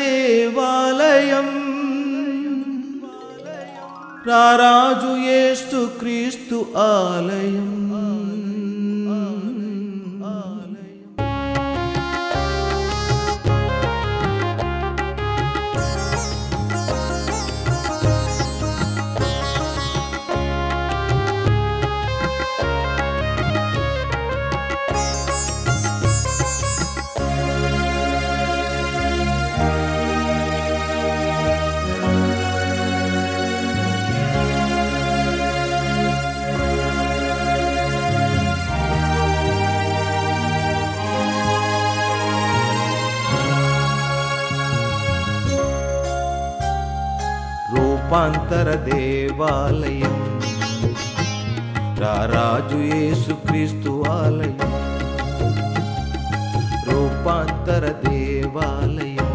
దేవాలయం రారాజు యేసు క్రీస్తు ఆలయం రూపాంతర దేవాలయం రారాజు యేసుక్రీస్తు ఆలయం రూపాంతర దేవాలయం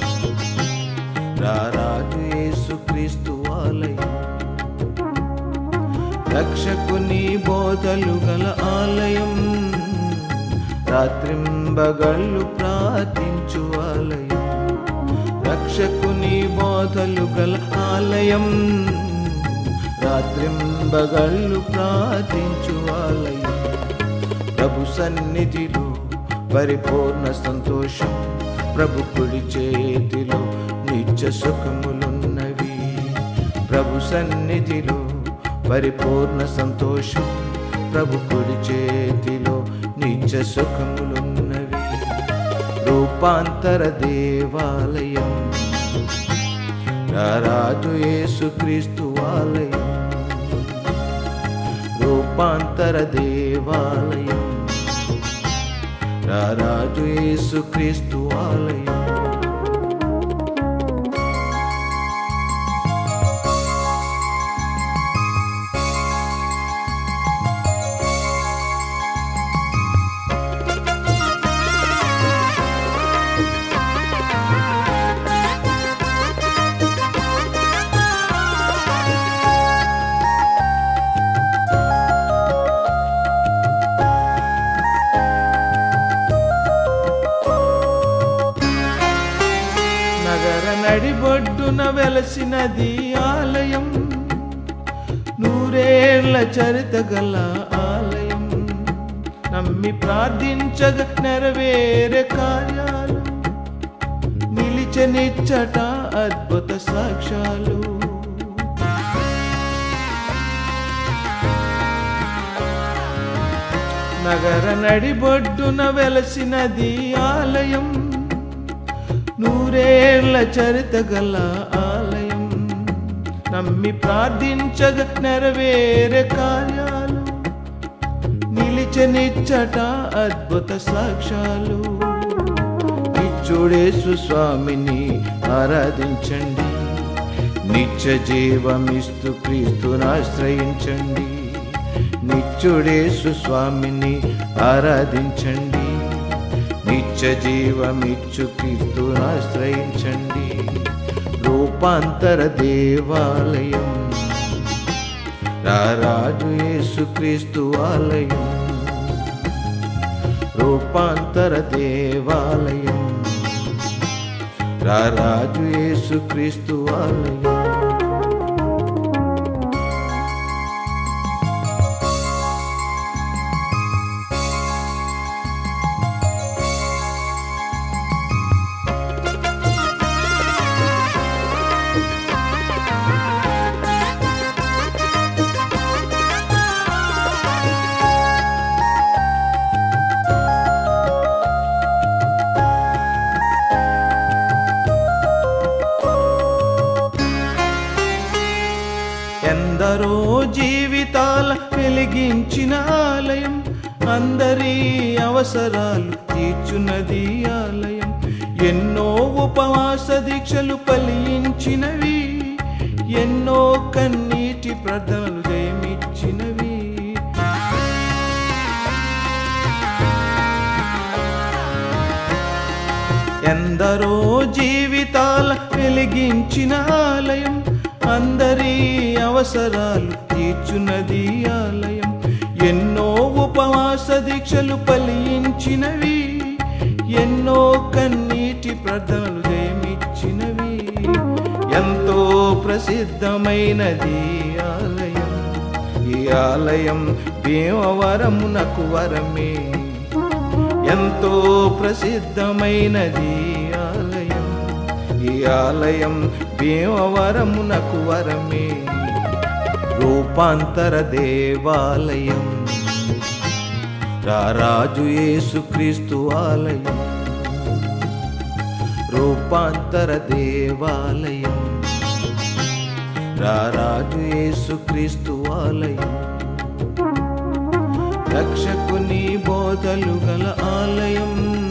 రారాజు యేసుక్రీస్తు ఆలయం రక్షకుని బోధలు గల ఆలయం రాత్రింబగళ్ళు ప్రార్థించు ఆలయం రక్షకుని బోధలు గల ఆలయం రాత్రింబగళ్ళు ప్రార్థించు ఆలయం ప్రభు సన్నిధిలో పరిపూర్ణ సంతోషం ప్రభు కుడి చేతిలో నిత్య సుఖములున్నవి ప్రభు సన్నిధిలో పరిపూర్ణ సంతోషం ప్రభు కుడి చేతిలో నిత్య సుఖములున్నవి రూపాంతర దేవాలయం రారాజు యేసుక్రీస్తు ఆలయం రూపాంతర దేవాలయం రారాజు యేసుక్రీస్తు ఆలయం నగర నడిబొడ్డున వెలసినది ఆలయం నూరేళ్ల చరిత గల ఆలయం నమ్మి ప్రార్థించగ నెరవేరే కార్యాలు నిలిచనిచ్చట అద్భుత సాక్ష్యాలు నగర నడిబొడ్డున వెలసినది ఆలయం నూరేళ్ల చరిత గల ఆలయం నమ్మి ప్రార్థించగ నెరవేరే కార్యాలు నిలిచనిచ్చట అద్భుత సాక్ష్యాలు ఇచ్చుడేసు స్వామిని ఆరాధించండి నిత్య జీవమిస్తూ క్రీస్తును ఆశ్రయించండి నిత్యుడేసు స్వామిని ఆరాధించండి నిత్య జీవమిచ్చు క్రీస్తును ఆశ్రయించండి రూపాంతర దేవాలయం రారాజు యేసుక్రీస్తు ఆలయం రూపాంతర దేవాలయం రారాజు యేసుక్రీస్తు ఆలయం ఎందరో జీవితాల వెలిగించిన ఆలయం అందరి అవసరాలు తీర్చున్నది ఆలయం ఎన్నో ఉపవాస దీక్షలు ఫలించినవి ఎన్నో కన్నీటి ప్రార్థనలు జయమిచ్చినవి ఎందరో జీవితాల వెలిగించిన ఆలయం అందరి అవసరాలు తీర్చున్నది ఆలయం ఎన్నో ఉపవాస దీక్షలు ఫలించినవి ఎన్నో కన్నీటి ప్రార్థనలు జయమిచ్చిన ప్రసిద్ధమైనది ఆలయం ఈ ఆలయం భీమవరమునకు వరమే ఎంతో ప్రసిద్ధమైనది ఆలయం ఈ ఆలయం భీమవరమునకు వరమే రూపాంతర దేవాలయం రారాజు యేసుక్రీస్తు ఆలయం రూపాంతర దేవాలయం రారాజు యేసుక్రీస్తు ఆలయం రక్షకుని బోధలు గల ఆలయం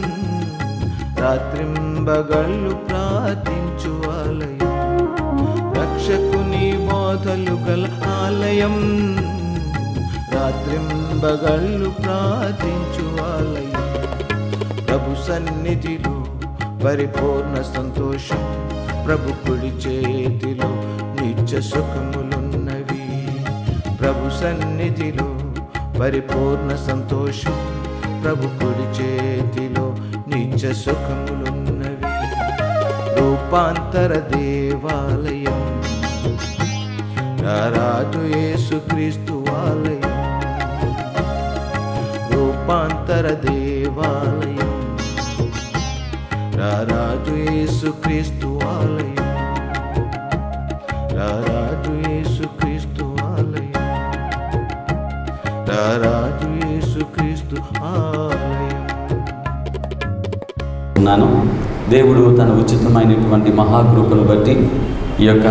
రాత్రింబగళ్ళు ప్రార్థించు ఆలయం రక్షకుని బోధలు గల ఆలయం రాత్రింబగళ్ళు ప్రార్థించు ఆలయం ప్రభు సన్నిధిలో పరిపూర్ణ సంతోషం ప్రభు కుడి చేతిలో నిత్య సుఖములున్నవి ప్రభు సన్నిధిలో పరిపూర్ణ సంతోషం ప్రభు కుడి చేతిలో నిత్య సుఖములున్నవి రూపాంతర దేవాలయం రారాజు యేసుక్రీస్తు ఆలయం రూపాంతర దేవాలయం రారాజు యేసుక్రీస్తు ఆలయం రారాజు యేసుక్రీస్తు ఆలయం రారాజు యేసుక్రీస్తు ఆలయం ఉన్నాను దేవుడు తన ఉచితమైనటువంటి మహాకృపను బట్టి ఈ యొక్క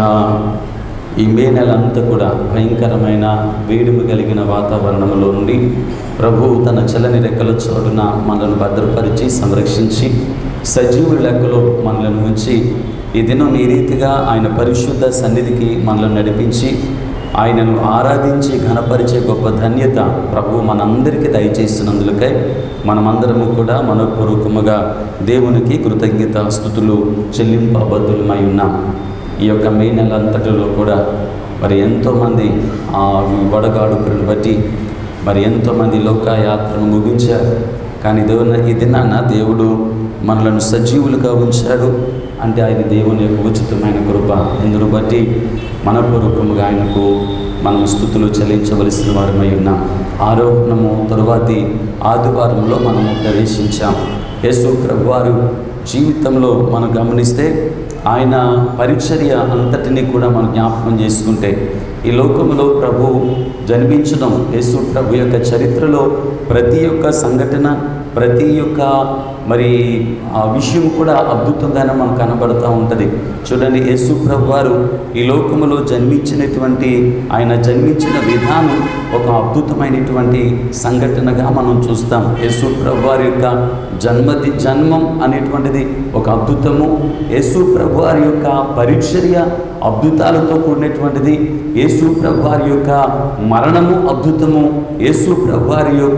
ఈ మే నెల అంతా కూడా భయంకరమైన వేడిమి కలిగిన వాతావరణంలో నుండి ప్రభు తన చల్లని రెక్కల చోటున మనలను భద్రపరిచి సంరక్షించి సజీవుల లెక్కలో మనలను ఉంచి ఈ దినం ఈ రీతిగా ఆయన పరిశుద్ధ సన్నిధికి మనలను నడిపించి ఆయనను ఆరాధించి ఘనపరిచే గొప్ప ధన్యత ప్రభు మనందరికీ దయచేస్తున్నందులకై మనమందరము కూడా మనపూర్వకముగా దేవునికి కృతజ్ఞత స్థుతులు చెల్లింపబద్ధులమై ఉన్నాం ఈ యొక్క మే నెల అంతటిలో కూడా మరి ఎంతోమంది ఆ వడగాడుపులను బట్టి మరి ఎంతోమంది లోకాయాత్రను ముగించారు కానీ దేవుని ఈ దినాన దేవుడు మనలను సజీవులుగా ఉంచాడు అంటే ఆయన దేవుని యొక్క ఉచితమైన కృప ఇందును బట్టి మనపూర్వకముగా ఆయనకు మనం స్థుతులు చెల్లించవలసిన వారమై ఉన్నాం ఆరోహణము తరువాతి ఆదివారంలో మనము ప్రవేశించాం యేసు ప్రభువారు జీవితంలో మనం గమనిస్తే ఆయన పరిచర్య అంతటినీ కూడా మనం జ్ఞాపకం చేసుకుంటే ఈ లోకంలో ప్రభు జన్మించడం యేసు ప్రభు యొక్క చరిత్రలో ప్రతి ఒక్క సంఘటన ప్రతి ఒక్క మరి ఆ విషయం కూడా అద్భుతంగానే మనకు కనబడుతూ ఉంటుంది చూడండి యేసు ప్రభు వారు ఈ లోకములో జన్మించినటువంటి ఆయన జన్మించిన విధానం ఒక అద్భుతమైనటువంటి సంఘటనగా మనం చూస్తాం యేసు ప్రభు వారి యొక్క జన్మది జన్మం అనేటువంటిది ఒక అద్భుతము యేసు ప్రభు వారి యొక్క పరిచర్య అద్భుతాలతో కూడినటువంటిది యేసు ప్రభు వారి యొక్క మరణము అద్భుతము యేసు ప్రభు వారి యొక్క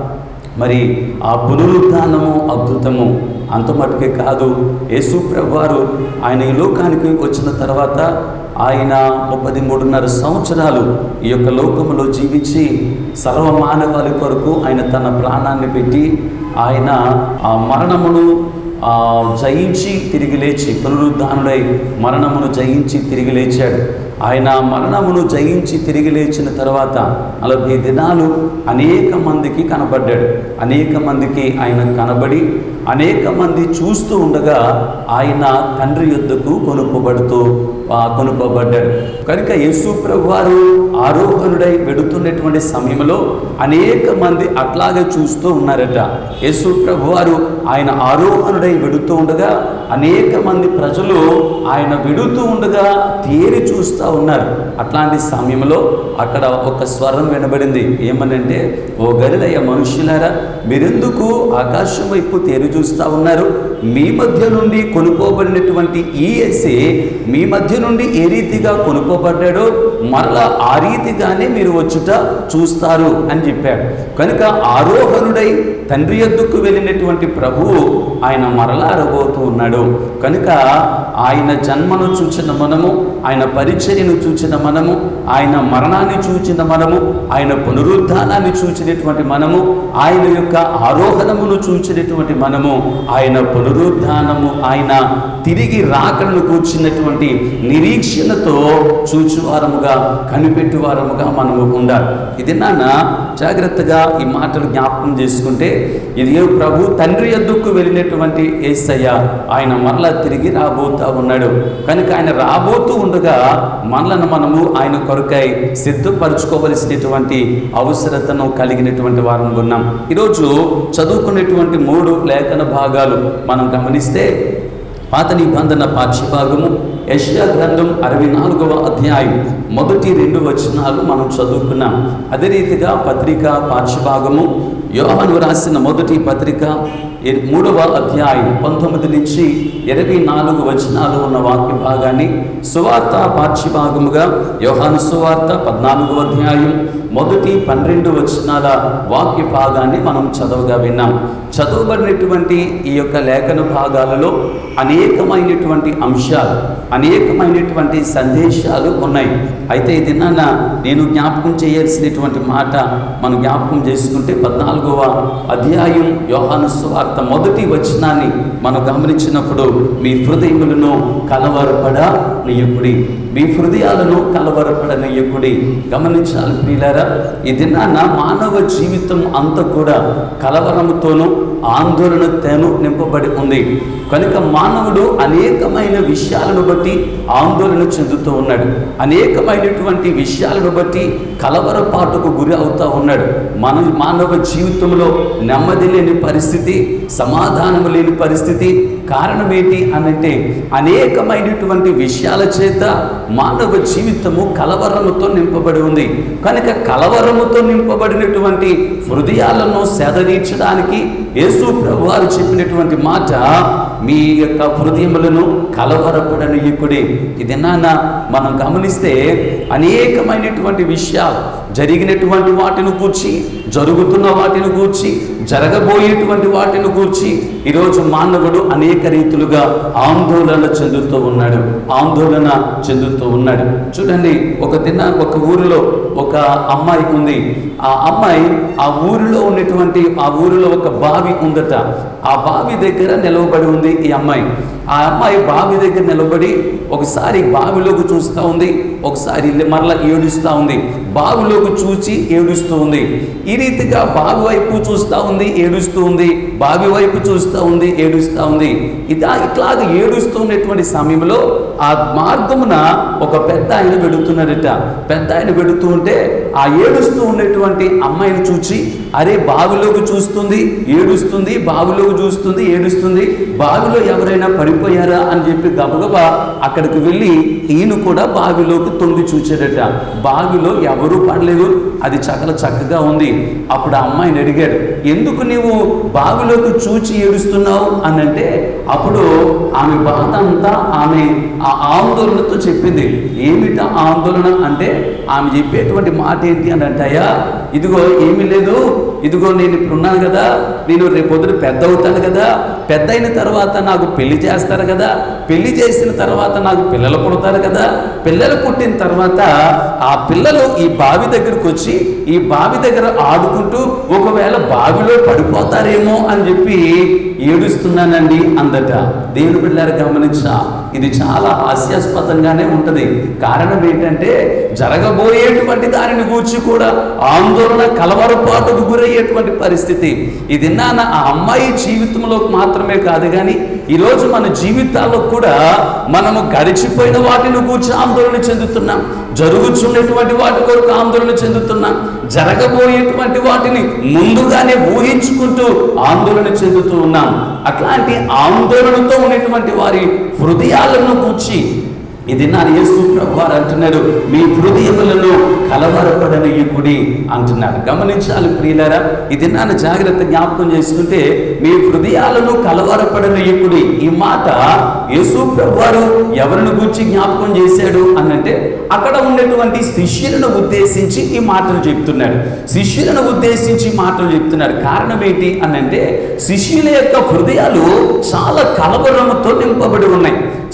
మరి ఆ పునరుద్ధానము అద్భుతము అంత మటుకే కాదు యేసు ప్రభువారు ఆయన ఈ లోకానికి వచ్చిన తర్వాత ఆయన ముప్పది మూడున్నర సంవత్సరాలు ఈ యొక్క లోకములో జీవించి సర్వ మానవాళి కొరకు ఆయన తన ప్రాణాన్ని పెట్టి ఆయన ఆ మరణమును ఆ, జయించి తిరిగి లేచి పునరుద్ధానుడై మరణమును జయించి తిరిగి లేచాడు ఆయన మరణమును జయించి తిరిగి లేచిన తర్వాత నలభై దినాలు అనేక మందికి కనబడ్డాడు అనేక మందికి ఆయన కనబడి అనేక మంది చూస్తూ ఉండగా ఆయన తండ్రి యొద్దకు కొనుపబడుతూ ఆ, కొనుపబడ్డాడు కనుక యేసు ప్రభు వారు ఆరోహణుడై వెడుతున్నటువంటి సమయంలో అనేక మంది అట్లాగే చూస్తూ ఉన్నారట యేసు ప్రభు వారు ఆయన ఆరోహణుడై వెడుతూ ఉండగా అనేక మంది ప్రజలు ఆయన వెడుతూ ఉండగా తేరి చూస్తూ ఉన్నారు అట్లాంటి సమయంలో అక్కడ ఒక స్వరం వినబడింది ఏమనంటే ఓ గలిలయ్య మనుషులారా మీరెందుకు ఆకాశం వైపు తేరి చూస్తూ ఉన్నారు మీ మధ్య నుండి కొనుక్కోబడినటువంటి ఈ ఎస్ఏ మీ మధ్య నుండి ఏ రీతిగా కొనుక్కోబడ్డాడో మరలా ఆ రీతిగానే మీరు వచ్చుట చూస్తారు అని చెప్పాడు కనుక ఆరోహణుడై తండ్రి యొద్దకు వెళ్ళినటువంటి ప్రభువు ఆయన మరలా రబోతూ ఉన్నాడు కనుక ఆయన జన్మను చూచిన మనము ఆయన పరిచర్యను చూచిన మనము ఆయన మరణాన్ని చూచిన మనము ఆయన పునరుద్ధానాన్ని చూచినటువంటి మనము ఆయన యొక్క ఆరోహణమును చూచినటువంటి మనము ఆయన పునరు పునరుద్ధానము ఆయన తిరిగి రాకడను కూర్చున్నటువంటి నిరీక్షణతో చూచువారముగా కనిపెట్టువారముగా మనము ఉండాలి ఇది నాన్న జాగ్రత్తగా ఈ మాటలు జ్ఞాపకం చేసుకుంటే ఇది ప్రభు తండ్రి ఎద్దుకు వెళ్ళినటువంటి ఏసయ్య ఆయన మరలా తిరిగి రాబోతా ఉన్నాడు కనుక ఆయన రాబోతూ ఉండగా మనలను మనము ఆయన కొరకై సిద్ధపరచుకోవలసినటువంటి అవసరతను కలిగినటువంటి వారం ఉన్నాం ఈరోజు చదువుకునేటువంటి మూడు లేఖన భాగాలు మనం గమనిస్తే పాత నిబంధన పాఠ్యభాగము యష్యా గ్రంథం అరవై నాలుగవ అధ్యాయం మొదటి రెండు వచనాలు మనం చదువుకున్నాం అదే రీతిగా పత్రిక పాఠ్యభాగము యోహాను రాసిన మొదటి పత్రిక ఎ- మూడవ అధ్యాయం పంతొమ్మిది నుంచి ఇరవై నాలుగు వచనాలు ఉన్న వాక్య భాగాన్ని సువార్త పాఠ్యభాగముగా యోహాను సువార్త పద్నాలుగవ అధ్యాయం మొదటి పన్నెండు వచనాల వాక్య భాగాన్ని మనం చదవగా విన్నాం చదవబడినటువంటి ఈ యొక్క లేఖన భాగాలలో అనేకమైనటువంటి అంశాలు అనేకమైనటువంటి సందేశాలు ఉన్నాయి అయితే ఇది నాన్న నేను జ్ఞాపకం చేయాల్సినటువంటి మాట మనం జ్ఞాపకం చేసుకుంటే పద్నాలుగవ అధ్యాయం యోహాను సువార్త మొదటి వచనాన్ని మనం గమనించినప్పుడు మీ హృదయములను కలవరపడ నెయ్యకుడి మీ హృదయాలను కలవరపడ నెయ్యకుడి గమనించాలి ప్రియులారా ఇది నాన్న మానవ జీవితం అంతా కూడా కలవరముతోనూ ఆందోళనతోనూ నింపబడి ఉంది కనుక మానవుడు అనేకమైన విషయాలను బట్టి ఆందోళన చెందుతూ ఉన్నాడు అనేకమైనటువంటి విషయాలను బట్టి కలవరపాటుకు గురి అవుతూ ఉన్నాడు మన మానవ జీవితంలో నెమ్మది లేని పరిస్థితి సమాధానం లేని పరిస్థితి కారణం ఏంటి అనంటే అనేకమైనటువంటి విషయాల చేత మానవ జీవితము కలవరముతో నింపబడి ఉంది కనుక కలవరముతో నింపబడినటువంటి హృదయాలను సెదరీర్చడానికి యేసు ప్రభు వారు చెప్పినటువంటి మాట మీ యొక్క హృదయములను కలవరపడనీయకుడి ఇది నాన్న మనం గమనిస్తే అనేకమైనటువంటి విషయాలు జరిగినటువంటి వాటిని గూర్చి జరుగుతున్న వాటిని గూర్చి జరగబోయేటువంటి వాటిని గూర్చి ఈరోజు మానవుడు అనేక రీతులుగా ఆందోళన చెందుతూ ఉన్నాడు ఆందోళన చెందుతూ ఉన్నాడు చూడండి ఒక దిన ఒక ఊరిలో ఒక అమ్మాయి ఉంది ఆ అమ్మాయి ఆ ఊరిలో ఉన్నటువంటి ఆ ఊరిలో ఒక బావి ఉందట ఆ బావి దగ్గర నిలవబడి ఉంది ఈ అమ్మాయి ఆ అమ్మాయి బావి దగ్గర నిలబడి ఒకసారి బావిలోకి చూస్తూ ఉంది ఒకసారి మరలా ఏడుస్తూ ఉంది బావిలోకి చూచి ఏడుస్తూ ఉంది ఈ రీతిగా బావి వైపు చూస్తూ ఉంది ఏడుస్తూ ఉంది బావి వైపు చూస్తూ ఉంది ఏడుస్తూ ఉంది ఇదా ఇట్లాగ ఏడుస్తూ ఉన్నటువంటి సమయంలో ఆ మార్గమున ఒక పెద్ద ఆయన వెడుతున్నాడట పెద్ద ఆయన వెడుతూ ఉంటే ఆ ఏడుస్తూ ఉన్నటువంటి అమ్మాయిని చూచి అరే బావిలోకి చూస్తుంది ఏడుస్తుంది బావిలోకి చూస్తుంది ఏడుస్తుంది బావిలో ఎవరైనా పడిపోయారా అని చెప్పి గబగబా అక్కడికి వెళ్ళి ఈయన కూడా బావిలోకి తొంగి చూచాడట బావిలో ఎవరూ పడలేదు అది చకల చక్కగా ఉంది అప్పుడు ఆ అమ్మాయిని అడిగాడు ఎందుకు నీవు బావిలోకి చూచి ఏడుస్తున్నావు అని అంటే అప్పుడు ఆమె బాధ అంతా ఆమె ఆ ఆందోళనతో చెప్పింది ఏమిట ఆందోళన అంటే ఆమె చెప్పేటువంటి మాట ఏంటి అని అంటాయా ఇదిగో ఏమీ లేదు ఇదిగో నేను ఇప్పుడు ఉన్నాను కదా నేను రేపు పొద్దున పెద్ద అవుతాను కదా పెద్ద అయిన తర్వాత నాకు పెళ్లి చేస్తారు కదా పెళ్లి చేసిన తర్వాత నాకు పిల్లలు పుడతారు కదా పిల్లలు పుట్టిన తర్వాత ఆ పిల్లలు ఈ బావి దగ్గరకు వచ్చి ఈ బావి దగ్గర ఆడుకుంటూ ఒకవేళ బావిలో పడిపోతారేమో అని చెప్పి ఏడుస్తున్నానండి అందట దేవుని పిల్లలు గమనించా ఇది చాలా హాస్యాస్పదంగానే ఉంటది కారణం ఏంటంటే జరగబోయేటువంటి దానిని గూర్చి కూడా ఆందోళన కలవరపాటుకు గురయ్యేటువంటి పరిస్థితి ఇది నాన్న ఆ అమ్మాయి జీవితంలో మాత్రమే కాదు కానీ ఈరోజు మన జీవితాల్లో కూడా మనము గడిచిపోయిన వాటిని గూర్చి ఆందోళన చెందుతున్నాం జరుగుతున్నటువంటి వాటి కొరకు ఆందోళన చెందుతున్నాం జరగబోయేటువంటి వాటిని ముందుగానే ఊహించుకుంటూ ఆందోళన చెందుతూ ఉన్నాం అట్లాంటి ఆందోళనతో ఉన్నటువంటి వారి హృదయాలను కూర్చి ఇది నా యేసు ప్రభు వారు అంటున్నాడు మీ హృదయములను కలవరపడనీయకుడి అంటున్నాడు గమనించాలి ప్రియులారా ఇది నాన్న జాగ్రత్త జ్ఞాపకం చేసుకుంటే మీ హృదయాలను కలవరపడనీయకుడి ఈ మాట యేసు ప్రభు వారు ఎవరిని గురించి జ్ఞాపకం చేశాడు అనంటే అక్కడ ఉన్నటువంటి శిష్యులను ఉద్దేశించి ఈ మాటలు చెప్తున్నాడు శిష్యులను ఉద్దేశించి ఈ మాటలు చెప్తున్నాడు కారణం ఏంటి అనంటే శిష్యుల యొక్క హృదయాలు చాలా కలవరముతో నింపబడి ఉన్నాయి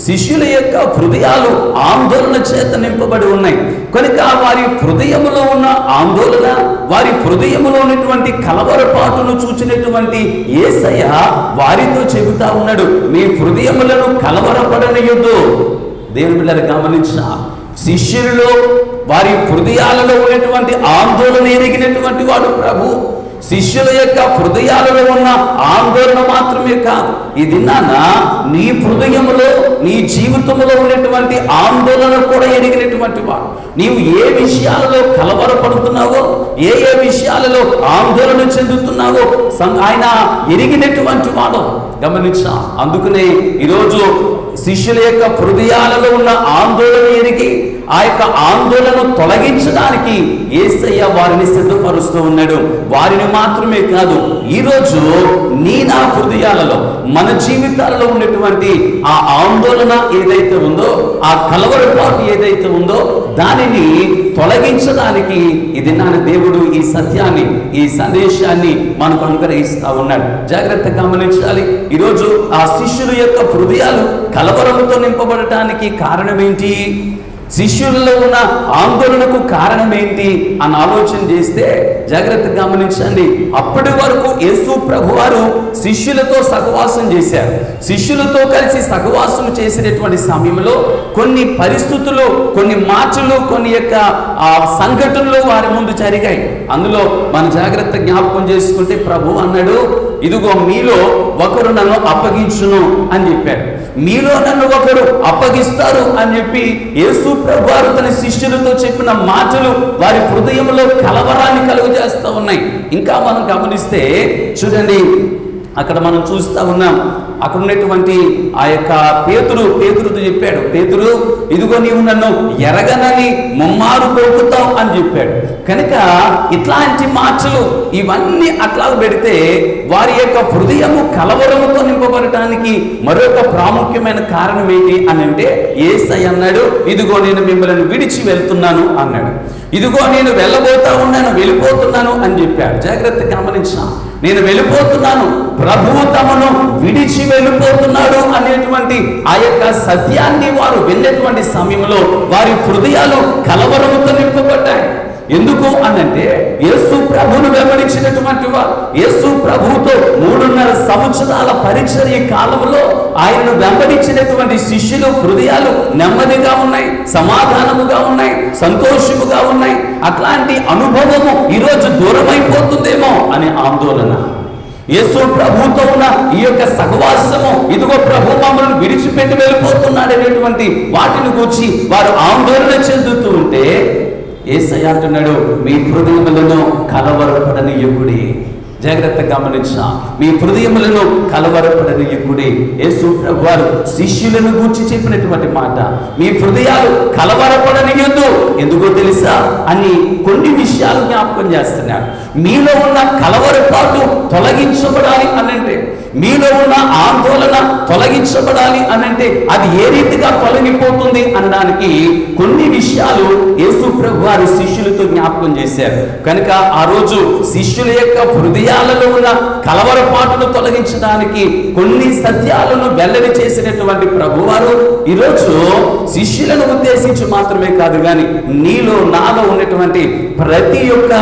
శిష్యుల యొక్క హృదయాలు ఆందోళన చేత నింపబడి ఉన్నాయి కనుక వారి హృదయములో ఉన్న ఆందోళన వారి హృదయములో ఉన్నటువంటి కలవరపాటును చూచినటువంటి ఏసయ్య వారితో చెబుతా ఉన్నాడు మీ హృదయములను కలవరపడనియొద్దు దేవుని బిడ్డలు గమనించిన శిష్యులలో వారి హృదయాలలో ఉన్నటువంటి ఆందోళన ఎరిగినటువంటి వాడు ప్రభు శిష్యుల యొక్క హృదయాలలో ఉన్న ఆందోళన మాత్రమే కాదు ఇది నాన్న నీ హృదయములో నీ జీవితంలో ఉన్నటువంటి ఆందోళన కూడా ఎరిగినటువంటి వాడు నీవు ఏ విషయాలలో కలవరపడుతున్నావో ఏ ఏ విషయాలలో ఆందోళన చెందుతున్నావో సం- ఆయన ఎరిగినటువంటి వాడు గమనించా అందుకనే ఈరోజు శిష్యుల యొక్క హృదయాలలో ఉన్న ఆందోళన ఎరిగి ఆ యొక్క ఆందోళన తొలగించడానికి ఏసయ్య వారిని సిద్ధపరుస్తూ ఉన్నాడు వారిని మాత్రమే కాదు ఈరోజు నీ నా హృదయాలలో మన జీవితాలలో ఉన్నటువంటి ఆ ఆందోళన ఏదైతే ఉందో ఆ కలవరపాటు ఏదైతే ఉందో దానిని తొలగించడానికి ఇది నా దేవుడు ఈ సత్యాన్ని ఈ సందేశాన్ని మనకు అనుగ్రహిస్తా ఉన్నాడు జాగ్రత్తగా గమనించాలి ఈరోజు ఆ శిష్యుల యొక్క హృదయాలు కలవరంతో నింపబడటానికి కారణం ఏంటి శిష్యులలో ఉన్న ఆందోళనకు కారణం ఏంటి అని ఆలోచన చేస్తే జాగ్రత్తగా గమనించండి అప్పటి వరకు యేసు ప్రభువారు శిష్యులతో సహవాసం చేశారు శిష్యులతో కలిసి సహవాసం చేసినటువంటి సమయంలో కొన్ని పరిస్థితులు కొన్ని మార్చులు కొన్ని యొక్క ఆ సంఘటనలు వారి ముందు జరిగాయి అందులో మన జాగ్రత్త జ్ఞాపకం చేసుకుంటే ప్రభు అన్నాడు ఇదిగో మీలో ఒకరు నన్ను అప్పగించును అని చెప్పాడు మీలో నన్ను ఒకరు అప్పగిస్తారు అని చెప్పి యేసు ప్రభువారు తన శిష్యులతో చెప్పిన మాటలు వారి హృదయంలో కలవరాన్ని కలుగజేస్తూ ఉన్నాయి ఇంకా మనం గమనిస్తే చూడండి అక్కడ మనం చూస్తా ఉన్నాం అక్కడ ఉన్నటువంటి ఆ యొక్క పేతురు పేతురుతో చెప్పాడు పేతురు ఇదిగో నీవు నన్ను ఎరగనని ముమ్మారు కొడుకుతావు అని చెప్పాడు కనుక ఇట్లాంటి మాటలు ఇవన్నీ అట్లా పెడితే వారి యొక్క హృదయము కలవరముతో నింపబడటానికి మరొక ప్రాముఖ్యమైన కారణం ఏంటి అని అంటే ఏసై అన్నాడు ఇదిగో నేను మిమ్మల్ని విడిచి వెళ్తున్నాను అన్నాడు ఇదిగో నేను వెళ్ళబోతా ఉన్నాను వెళ్ళిపోతున్నాను అని చెప్పాడు జాగ్రత్త గమనించిన నేను వెళ్ళిపోతున్నాను ప్రభువు తమను విడిచి వెళ్ళిపోతున్నాడు అనేటువంటి ఆ యొక్క సత్యాన్ని వారు విన్నటువంటి సమయంలో వారి హృదయాలు కలవరముతో నింపబడ్డాయి ఎందుకు అనంటే యేసు ప్రభువును వెంబడించినటువంటి వారు యేసు ప్రభువుతో మూడున్నర సంవత్సరాల పరిచర్య కాలంలో ఆయనను వెంబడించినటువంటి శిష్యులు హృదయాలు నెమ్మదిగా ఉన్నాయి సమాధానముగా ఉన్నాయి సంతోషముగా ఉన్నాయి అట్లాంటి అనుభవము ఈరోజు దూరమైపోతుందేమో అనే ఆందోళన యేసు ప్రభుతో ఉన్న ఈ యొక్క సహవాసము ఇదిగో ప్రభు మమ్మల్ని విడిచిపెట్టి వెళ్ళిపోతున్నాడు అనేటువంటి వాటిని గూర్చి వారు ఆందోళన చెందుతూ ఉంటే ఏసయ్య అంటున్నాడు మీ హృదయములను కలవరపడని ఎప్పుడే జాగ్రత్త గమనించ మీ హృదయములను కలవరపడని ఎప్పుడే యేసు ప్రభు వారు శిష్యులను గూర్చి చెప్పినటువంటి మాట మీ హృదయాలు కలవరపడనియొద్దు ఎందుకో తెలుసా అని కొన్ని విషయాలు జ్ఞాపకం చేస్తున్నాడు మీలో ఉన్న కలవరపాటు తొలగించబడాలి అనంటే మీలో ఉన్న ఆందోళన తొలగించబడాలి అనంటే అది ఏ రీతిగా తొలగిపోతుంది అనడానికి కొన్ని విషయాలు యేసు ప్రభు వారి శిష్యులతో జ్ఞాపకం చేశారు కనుక ఆ రోజు శిష్యుల యొక్క హృదయాలలో ఉన్న కలవరపాటును తొలగించడానికి కొన్ని సత్యాలను వెల్లడి చేసినటువంటి ప్రభువారు ఈరోజు శిష్యులను ఉద్దేశించి మాత్రమే కాదు కానీ నీలో నాలో ఉన్నటువంటి ప్రతి ఒక్క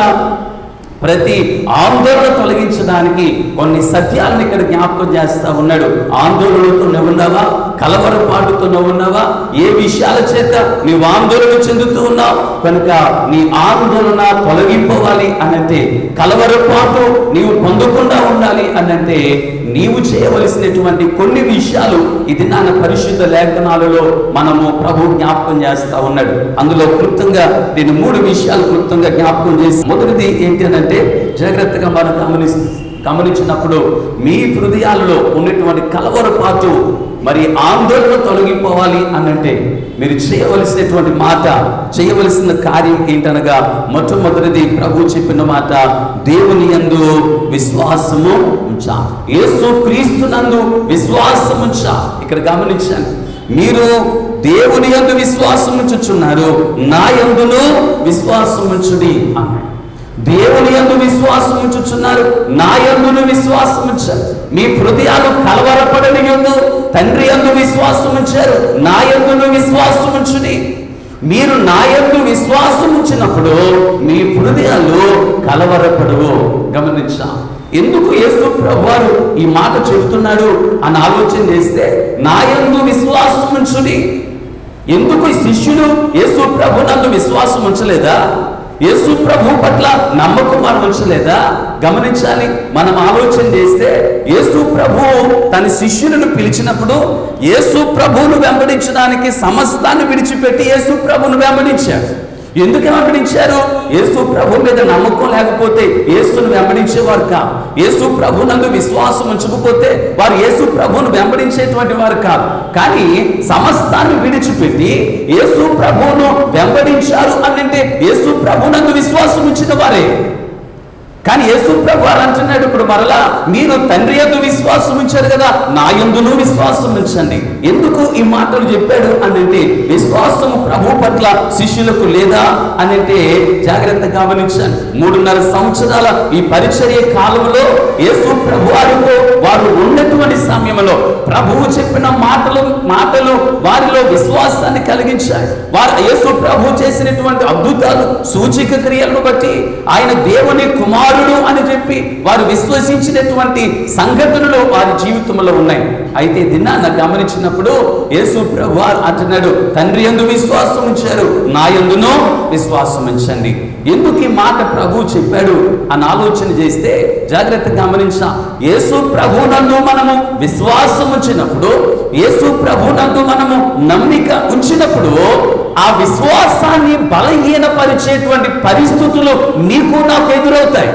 ప్రతి ఆందోళన తొలగించడానికి కొన్ని సత్యాలను ఇక్కడ జ్ఞాపకం చేస్తా ఉన్నాడు ఆందోళనతో నువ్వు ఉన్నావా కలవరపాటుతో నువ్వు ఉన్నావా ఏ విషయాల చేత నీవు ఆందోళన చెందుతూ ఉన్నావు కనుక నీ ఆందోళన తొలగిపోవాలి అనంటే కలవరపాటు నీవు పొందకుండా ఉండాలి అనంటే నీవు చేయవలసినటువంటి కొన్ని విషయాలు ఇది నాన్న పరిశుద్ధ లేఖనాలలో మనము ప్రభు జ్ఞాపకం చేస్తా ఉన్నాడు అందులో క్లుప్తంగా నేను మూడు విషయాలు క్లుప్తంగా జ్ఞాపకం చేసి మొదటిది ఏంటి అంటే జాగ్రత్తగా మనం గమని గమనించినప్పుడు మీ హృదయాలలో ఉన్నటువంటి కలవరపాటు మరి ఆందోళన తొలగిపోవాలి అనంటే మీరు చేయవలసినటువంటి మాట చేయవలసిన కార్యం ఏంటనగా మొట్టమొదటిది ప్రభు చెప్పిన మాట దేవుని యందు విశ్వాసము ఉంచా యేసు క్రీస్తు నందు విశ్వాసం ఉంచా ఇక్కడ గమనించండి మీరు దేవుని యందు విశ్వాసం ఉంచుచున్నారు నా యందును విశ్వాసం ఉంచుడి అన్నాడు దేవుని యందు విశ్వాసం ఉంచుచున్నారు నా యందును విశ్వాసం ఉంచారు మీ హృదయాలు కలవరపడని యందు తండ్రి యందు విశ్వాసం ఉంచారు నా యందును విశ్వాసం ఉంచుని మీరు నా యందు విశ్వాసం ఉంచినప్పుడు మీ హృదయాలు కలవరపడవు గమనించా ఎందుకు యేసు ప్రభువారు ఈ మాట చెబుతున్నాడు అని ఆలోచన చేస్తే నా యందు విశ్వాసం ఉంచుని ఎందుకు ఈ శిష్యులు యేసు ప్రభు నందు విశ్వాసం ఉంచలేదా యేసు ప్రభు పట్ల నమ్మకం మనం ఉంచలేదా గమనించాలి మనం ఆలోచన చేస్తే యేసు ప్రభు తన శిష్యులను పిలిచినప్పుడు యేసు ప్రభువును వెంబడించడానికి సమస్తాన్ని విడిచిపెట్టి యేసు ప్రభువును వెంబడించాడు ఎందుకు వెంబడించారు యేసు ప్రభు మీద నమ్మకం లేకపోతే యేసును వెంబడించేవారు కాదు యేసు ప్రభు నందు విశ్వాసం ఉంచకపోతే వారు యేసు ప్రభువును వెంబడించేటువంటి వారు కాదు కానీ సమస్తాన్ని విడిచిపెట్టి యేసు ప్రభువును వెంబడించారు అని అంటే యేసు ప్రభు నందు విశ్వాసం ఉంచిన వారే కానీ యేసు ప్రభు వారు అంటున్నాడు ఇప్పుడు మరలా మీరు తండ్రి యొక్క విశ్వాసం ఉంచారు కదా నా యందును విశ్వాసం ఉంచండి ఎందుకు ఈ మాటలు చెప్పాడు అని అంటే విశ్వాసం ప్రభు పట్ల శిష్యులకు లేదా అని అంటే జాగ్రత్తగా గమనించాను మూడున్నర సంవత్సరాల ఈ పరిచర్య కాలంలో యేసు ప్రభు వారితో వారు ఉన్నటువంటి సమయంలో ప్రభువు చెప్పిన మాటలు మాటలు వారిలో విశ్వాసాన్ని కలిగించాయి వారు యేసు ప్రభు చేసినటువంటి అద్భుతాలు సూచిక క్రియలను బట్టి ఆయన దేవుని కుమారుడు అని చెప్పి వారు విశ్వసించినటువంటి సంఘటనలు వారి జీవితంలో ఉన్నాయి అయితే దినాన్న గమనించినప్పుడు యేసు ప్రభు వారు అంటున్నాడు తండ్రి ఎందు విశ్వాసం ఉంచారు నా ఎందునో విశ్వాసం ఉంచండి ఎందుకు ఈ మాట ప్రభు చెప్పాడు అని ఆలోచన చేస్తే జాగ్రత్తగా గమనించా యేసు ప్రభు నందు మనము విశ్వాసం ఉంచినప్పుడు యేసు ప్రభు నందు మనము నమ్మిక ఉంచినప్పుడు ఆ విశ్వాసాన్ని బలహీనపరిచేటువంటి పరిస్థితులు నీకు నాకు ఎదురవుతాయి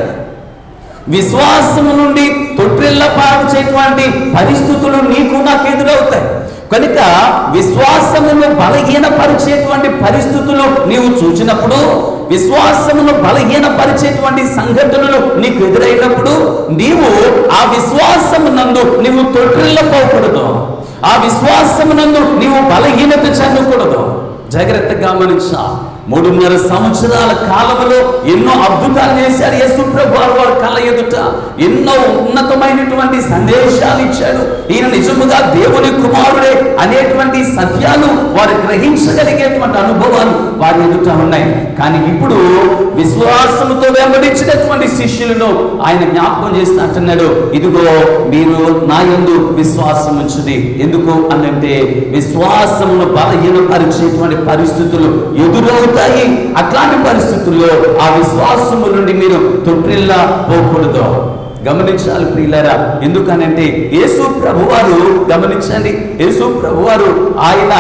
విశ్వాసము నుండి తొట్టిల్ల పాల్చేటువంటి పరిస్థితులు నీకు నాకు ఎదురవుతాయి కనుక విశ్వాసమును బలహీనపరిచేటువంటి పరిస్థితులు నీవు చూచినప్పుడు విశ్వాసమును బలహీనపరిచేటువంటి సంఘటనలు నీకు ఎదురైనప్పుడు నీవు ఆ విశ్వాసము నందు నీవు తొట్టిల్లపోకూడదు ఆ విశ్వాసమునందు నీవు బలహీనత చెందకూడదు జాగ్రత్తగా గమనించా మూడున్నర సంవత్సరాల కాలంలో ఎన్నో అద్భుతాలు చేశాడు యేసు ప్రభు వారు వారి కళ్ళ ఎదుట ఎన్నో ఉన్నతమైనటువంటి సందేశాలు ఇచ్చాడు ఈయన నిజముగా దేవుని కుమారుడే అనేటువంటి సత్యాలు వారు గ్రహించగలిగేటువంటి అనుభవాలు వారి ఎదుట ఉన్నాయి కానీ ఇప్పుడు విశ్వాసముతో వెంబడించినటువంటి శిష్యులను ఆయన జ్ఞాపకం చేస్తూ అంటున్నాడు ఇదిగో మీరు నా యందు విశ్వాసం ఉంచుది ఎందుకు అనంటే విశ్వాసమును బలహీనపరిచేటువంటి పరిస్థితులు ఎదురవుతాయి అట్లాంటి పరిస్థితుల్లో ఆ విశ్వాసము నుండి మీరు తొట్టిల్లా పోకూడదు గమనించాలి ప్రియులారా ఎందుకనంటే యేసు ప్రభువారు గమనించండి యేసు ప్రభువారు ఆయన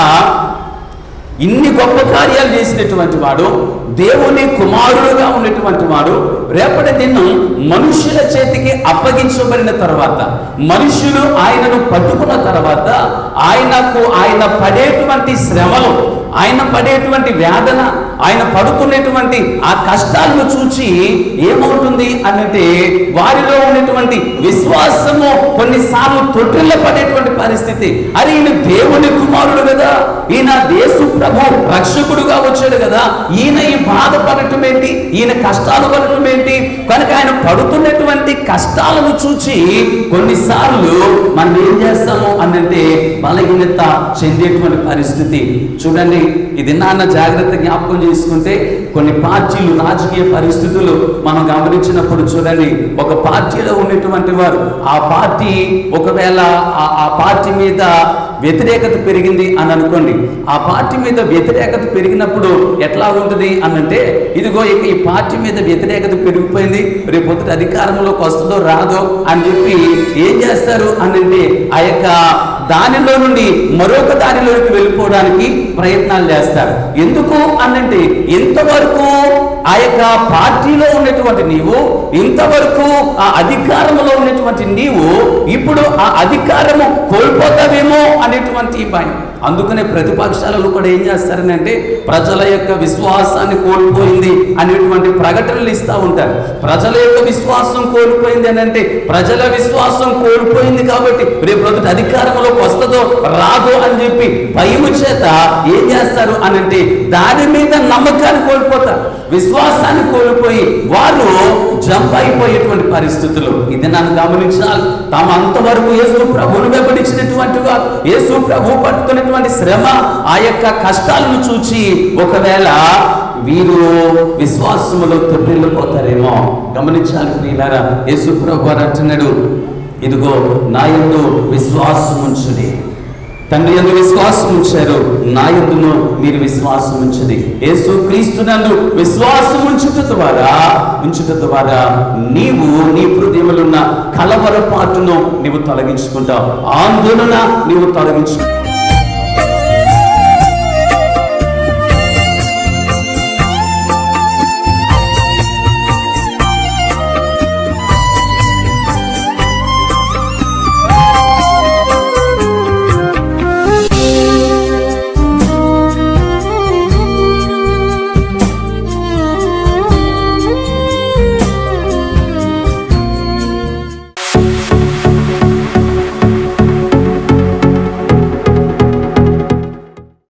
ఇన్ని గొప్ప కార్యాలు చేసినటువంటి వాడు దేవుని కుమారుడుగా ఉన్నటువంటి వాడు రేపటి దినం మనుషుల చేతికి అప్పగించబడిన తర్వాత మనుషులు ఆయనను పట్టుకున్న తర్వాత ఆయనకు ఆయన పడేటువంటి శ్రమలు ఆయన పడేటువంటి వేదన ఆయన పడుతున్నటువంటి ఆ కష్టాలను చూచి ఏమవుతుంది అనంటే వారిలో ఉన్నటువంటి విశ్వాసము కొన్నిసార్లు తొట్టిల్ల పడేటువంటి పరిస్థితి అరే ఈయన దేవుని కుమారుడు కదా ఈయన దేశు ప్రభు రక్షకుడుగా వచ్చాడు కదా ఈయన ఈ బాధపడటం ఏంటి ఈయన కష్టాలు పడటం ఏంటి కనుక ఆయన పడుతున్నటువంటి కష్టాలను చూచి కొన్నిసార్లు మనం ఏం చేస్తాము అనంటే బలహీనత చెందేటువంటి పరిస్థితి చూడండి ఇది నాన్న జాగ్రత్త జ్ఞాపకం చేసుకుంటే కొన్ని పార్టీలు రాజకీయ పరిస్థితులు మనం గమనించినప్పుడు చూడండి ఒక పార్టీలో ఉన్నటువంటి వారు ఆ పార్టీ ఒకవేళ ఆ- ఆ పార్టీ మీద వ్యతిరేకత పెరిగింది అని అనుకోండి ఆ పార్టీ మీద వ్యతిరేకత పెరిగినప్పుడు ఎట్లా ఉంటుంది అని అంటే ఇదిగో ఇక ఈ పార్టీ మీద వ్యతిరేకత పెరిగిపోయింది రేపు పొద్దుట అధికారంలోకి వస్తుందో రాదో అని చెప్పి ఏం చేస్తారు అని అంటే ఆ యొక్క దానిలో నుండి మరొక దానిలోకి వెళ్ళిపోవడానికి ప్రయత్నాలు చేస్తారు ఎందుకు అనంటే ఇంతవరకు ఆ యొక్క పార్టీలో ఉన్నటువంటి నీవు ఇంతవరకు ఆ అధికారంలో ఉన్నటువంటి నీవు ఇప్పుడు ఆ అధికారము కోల్పోతావేమో అనేటువంటి భయం అందుకనే ప్రతిపక్షాలలో కూడా ఏం చేస్తారనంటే ప్రజల యొక్క విశ్వాసాన్ని కోల్పోయింది అనేటువంటి ప్రకటనలు ఇస్తూ ఉంటారు ప్రజల యొక్క విశ్వాసం కోల్పోయింది అని అంటే ప్రజల విశ్వాసం కోల్పోయింది కాబట్టి రేపు రోజు అధికారంలోకి వస్తుందో రాదో అని చెప్పి భయము చేత ఏం చేస్తారు అని అంటే దాని మీద నమ్మకాన్ని కోల్పోతారు విశ్వ విశ్వాసాన్ని కోల్పోయి వారు జంప్ అయిపోయేటువంటి పరిస్థితులు ఇది నన్ను గమనించాలి తాము అంతవరకు యేసు ప్రభువును వెంబడించినటువంటి వారు యేసు ప్రభు పట్టుకున్నటువంటి శ్రమ ఆ యొక్క కష్టాలను చూచి ఒకవేళ వీరు విశ్వాసములో తప్పిల్లిపోతారేమో గమనించాలి ప్రియులారా యేసు ప్రభు వారు అంటున్నాడు ఇదిగో నా యందు విశ్వాసం ఉంచుడి తండ్రి ఎందు విశ్వాసం ఉంచారు నా ఎందును మీరు విశ్వాసం ఉంచుడి యేసు క్రీస్తునందు విశ్వాసం ఉంచుట ద్వారా ఉంచుట ద్వారా నీవు నీ హృదయములున్న కలవరపాటును నీవు తొలగించుకుంటావు ఆందోళన నీవు తొలగించు